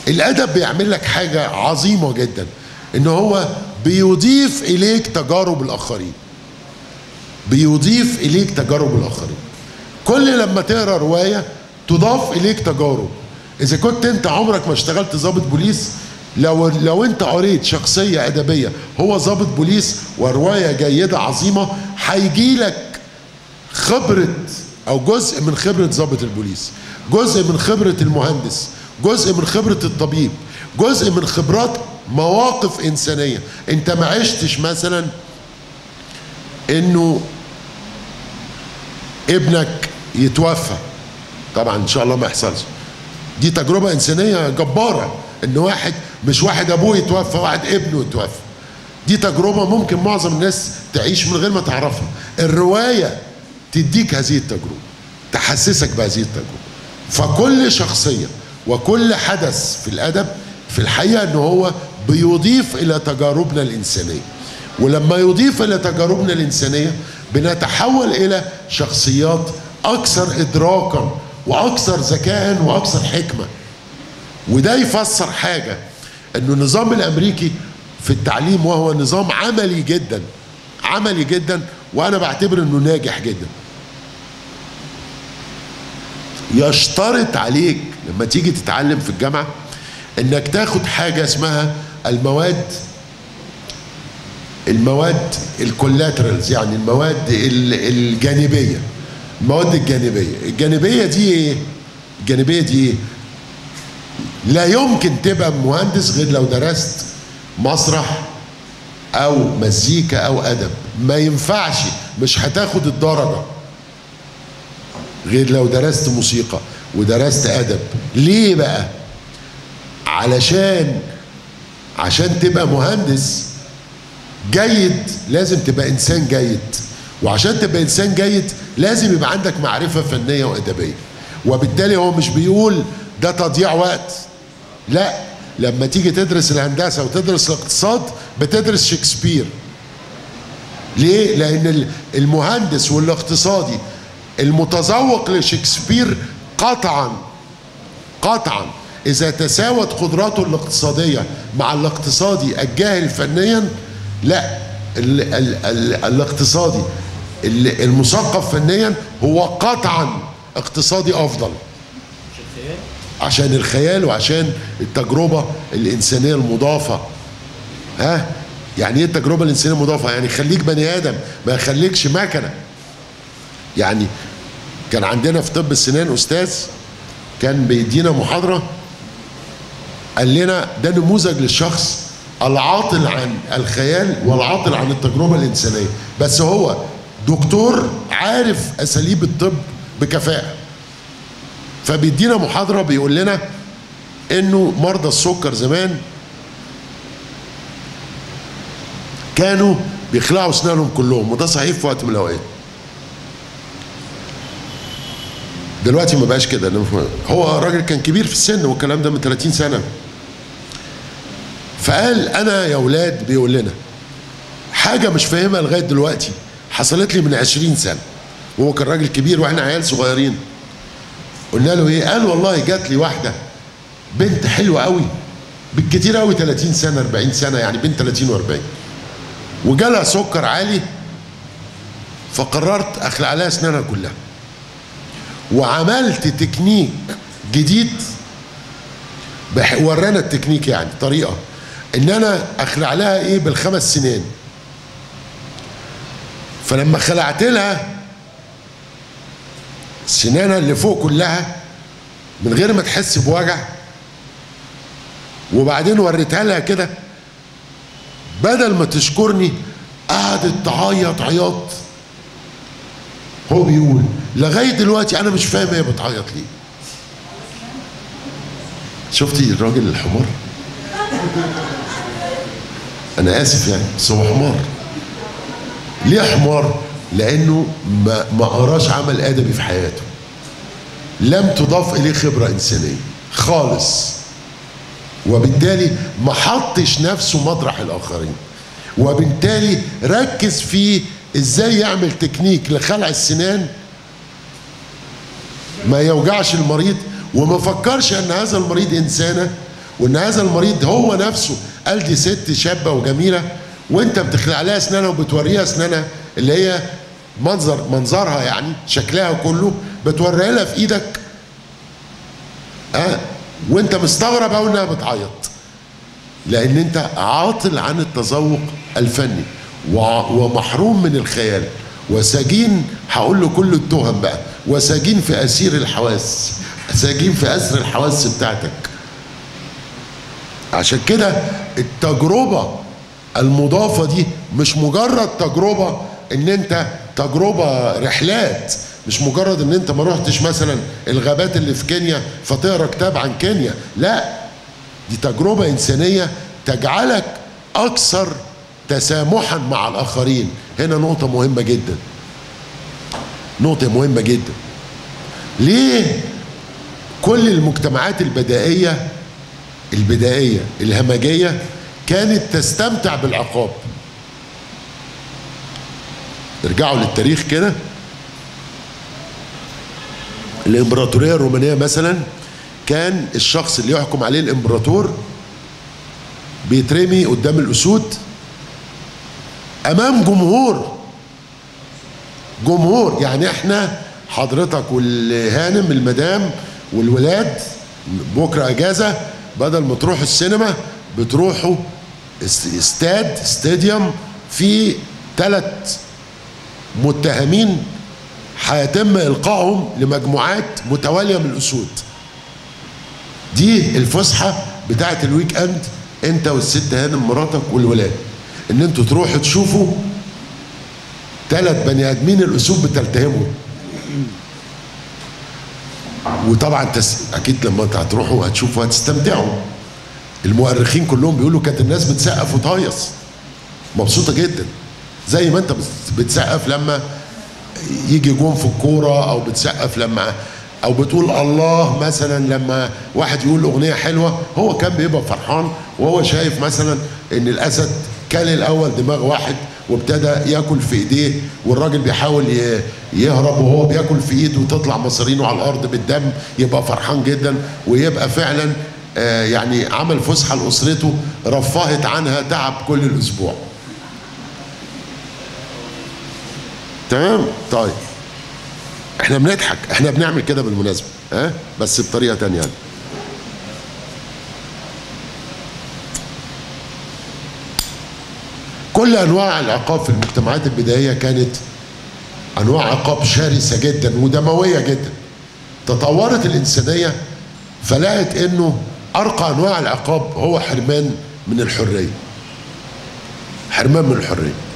الادب بيعمل لك حاجه عظيمه جدا ان هو بيضيف اليك تجارب الاخرين بيضيف اليك تجارب الاخرين كل لما تقرا روايه تضاف اليك تجارب اذا كنت انت عمرك ما اشتغلت ضابط بوليس لو لو انت قريت شخصيه ادبيه هو ضابط بوليس وروايه جيده عظيمه هيجي لك خبره او جزء من خبره ضابط البوليس جزء من خبره المهندس جزء من خبره الطبيب جزء من خبرات مواقف انسانيه انت ما عشتش مثلا انه ابنك يتوفى طبعا ان شاء الله ما يحصلش دي تجربه انسانيه جباره ان واحد مش واحد ابوه يتوفى واحد ابنه يتوفى دي تجربه ممكن معظم الناس تعيش من غير ما تعرفها الروايه تديك هذه التجربه تحسسك بهذه التجربه فكل شخصيه وكل حدث في الادب في الحقيقه ان هو بيضيف الى تجاربنا الانسانيه ولما يضيف الى تجاربنا الانسانيه بنتحول الى شخصيات اكثر ادراكا واكثر ذكاء واكثر حكمه وده يفسر حاجه انه النظام الامريكي في التعليم وهو نظام عملي جدا عملي جدا وانا بعتبر انه ناجح جدا يشترط عليك لما تيجي تتعلم في الجامعه انك تاخد حاجه اسمها المواد المواد الكولاترالز يعني المواد الجانبيه المواد الجانبيه الجانبيه دي ايه الجانبيه دي ايه لا يمكن تبقى مهندس غير لو درست مسرح او مزيكا او ادب ما ينفعش مش هتاخد الدرجه غير لو درست موسيقى ودرست ادب ليه بقى علشان عشان تبقى مهندس جيد لازم تبقى انسان جيد وعشان تبقى انسان جيد لازم يبقى عندك معرفه فنيه وادبيه وبالتالي هو مش بيقول ده تضييع وقت لا لما تيجي تدرس الهندسه وتدرس الاقتصاد بتدرس شكسبير ليه لان المهندس والاقتصادي المتذوق لشكسبير قطعا قطعا اذا تساوت قدراته الاقتصاديه مع الاقتصادي الجاهل فنيا لا ال ال ال الاقتصادي المثقف فنيا هو قطعا اقتصادي افضل عشان الخيال وعشان التجربه الانسانيه المضافه ها يعني ايه التجربه الانسانيه المضافه يعني خليك بني ادم ما يخليكش مكنه يعني كان عندنا في طب السنان استاذ كان بيدينا محاضره قال لنا ده نموذج للشخص العاطل عن الخيال والعاطل عن التجربه الانسانيه بس هو دكتور عارف اساليب الطب بكفاءه فبيدينا محاضره بيقول لنا انه مرضى السكر زمان كانوا بيخلعوا اسنانهم كلهم وده صحيح في وقت من الاوقات دلوقتي ما بقاش كده هو راجل كان كبير في السن والكلام ده من 30 سنه فقال انا يا اولاد بيقول لنا حاجه مش فاهمها لغايه دلوقتي حصلت لي من 20 سنه وهو كان راجل كبير واحنا عيال صغيرين قلنا له ايه قال والله جات لي واحده بنت حلوه قوي بالكتير قوي 30 سنه 40 سنه يعني بين 30 و40 وجالها سكر عالي فقررت اخلع لها اسنانها كلها وعملت تكنيك جديد ورانا التكنيك يعني طريقه ان انا اخلع لها ايه بالخمس سنين فلما خلعت لها سنانها اللي فوق كلها من غير ما تحس بوجع وبعدين وريتها لها كده بدل ما تشكرني قعدت تعيط عياط هو بيقول لغايه دلوقتي انا مش فاهم هي بتعيط ليه شفتي الراجل الحمار انا اسف يعني بس هو حمار ليه حمار لانه ما ما قراش عمل ادبي في حياته لم تضاف اليه خبره انسانيه خالص وبالتالي ما حطش نفسه مطرح الاخرين وبالتالي ركز في ازاي يعمل تكنيك لخلع السنان ما يوجعش المريض وما فكرش ان هذا المريض انسانه وان هذا المريض هو نفسه قال دي ست شابه وجميله وانت بتخلع لها اسنانها وبتوريها اسنانها اللي هي منظر منظرها يعني شكلها كله بتوريها لها في ايدك اه وانت مستغرب قوي انها بتعيط لان انت عاطل عن التذوق الفني وع- ومحروم من الخيال وسجين هقول له كل التهم بقى وسجين في اسير الحواس سجين في اسر الحواس بتاعتك عشان كده التجربه المضافه دي مش مجرد تجربه ان انت تجربه رحلات مش مجرد ان انت ما رحتش مثلا الغابات اللي في كينيا فتقرا كتاب عن كينيا لا دي تجربه انسانيه تجعلك اكثر تسامحا مع الاخرين هنا نقطه مهمه جدا نقطه مهمه جدا ليه كل المجتمعات البدائيه البدائيه الهمجيه كانت تستمتع بالعقاب ارجعوا للتاريخ كده الامبراطوريه الرومانيه مثلا كان الشخص اللي يحكم عليه الامبراطور بيترمي قدام الاسود امام جمهور جمهور يعني احنا حضرتك والهانم المدام والولاد بكره اجازه بدل ما تروحوا السينما بتروحوا است- استاد استاديوم في ثلاث متهمين هيتم القائهم لمجموعات متواليه من الاسود دي الفسحه بتاعت الويك اند انت والست هانم مراتك والولاد ان انتوا تروحوا تشوفوا ثلاث بني ادمين الاسود بتلتهمهم وطبعا تس... اكيد لما انت هتروحوا هتشوفوا هتستمتعوا المؤرخين كلهم بيقولوا كانت الناس بتسقف وتهيص مبسوطه جدا زي ما انت بت- بتسقف لما يجي جون في الكوره او بتسقف لما او بتقول الله مثلا لما واحد يقول اغنيه حلوه هو كان بيبقى فرحان وهو شايف مثلا ان الاسد كل الاول دماغ واحد وابتدى ياكل في ايديه والراجل بيحاول ي- يهرب وهو بياكل في ايده وتطلع مصارينه على الارض بالدم يبقى فرحان جدا ويبقى فعلا آه، يعني عمل فسحه لاسرته رفهت عنها تعب كل الاسبوع تمام طيب احنا بنضحك احنا بنعمل كده بالمناسبه ها بس بطريقه تانية يعني. كل انواع العقاب في المجتمعات البدائيه كانت انواع عقاب شرسه جدا ودمويه جدا تطورت الانسانيه فلقت انه ارقى انواع العقاب هو حرمان من الحريه حرمان من الحريه